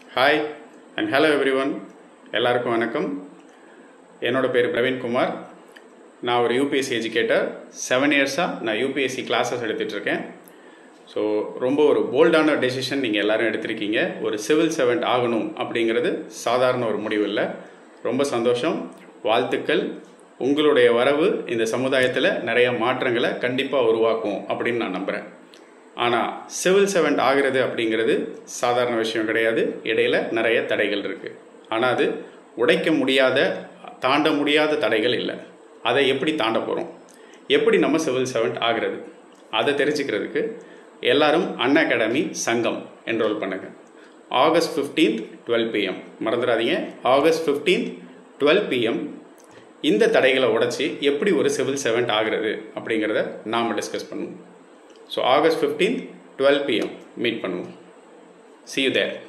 hi and hello everyone எல்லாருக்கும் வணக்கம் என்னோட பேர் பிரவீன்குமார் நான் ஒரு யூபிஎஸ்சி எஜுகேட்டர் செவன் இயர்ஸாக நான் யூபிஎஸ்சி கிளாஸஸ் எடுத்துகிட்ருக்கேன் ஸோ ரொம்ப ஒரு போல்டான டெசிஷன் நீங்கள் எல்லாரும் எடுத்திருக்கீங்க ஒரு சிவில் சர்வெண்ட் ஆகணும் அப்படிங்கிறது சாதாரண ஒரு முடிவு இல்லை ரொம்ப சந்தோஷம் வாழ்த்துக்கள் உங்களுடைய வரவு இந்த சமுதாயத்தில் நிறைய மாற்றங்களை கண்டிப்பாக உருவாக்கும் அப்படின்னு நான் நம்புகிறேன் ஆனால் சிவில் சர்வெண்ட் ஆகிறது அப்படிங்கிறது சாதாரண விஷயம் கிடையாது இடையில நிறைய தடைகள் இருக்குது ஆனால் அது உடைக்க முடியாத தாண்ட முடியாத தடைகள் இல்லை அதை எப்படி தாண்ட போகிறோம் எப்படி நம்ம சிவில் சர்வெண்ட் ஆகிறது அதை தெரிஞ்சுக்கிறதுக்கு எல்லாரும் அன் அகாடமி சங்கம் என்ரோல் பண்ணுங்க ஆகஸ்ட் ஃபிஃப்டீன்த் டுவெல் பிஎம் மறந்துடாதீங்க ஆகஸ்ட் ஃபிஃப்டீன்த் டுவெல் பிஎம் இந்த தடைகளை உடைச்சி எப்படி ஒரு சிவில் சர்வெண்ட் ஆகிறது அப்படிங்கிறத நாம் டிஸ்கஸ் பண்ணுவோம் so August fifteenth twelve PM meet பண்ணுவோம் சி யூ தேர்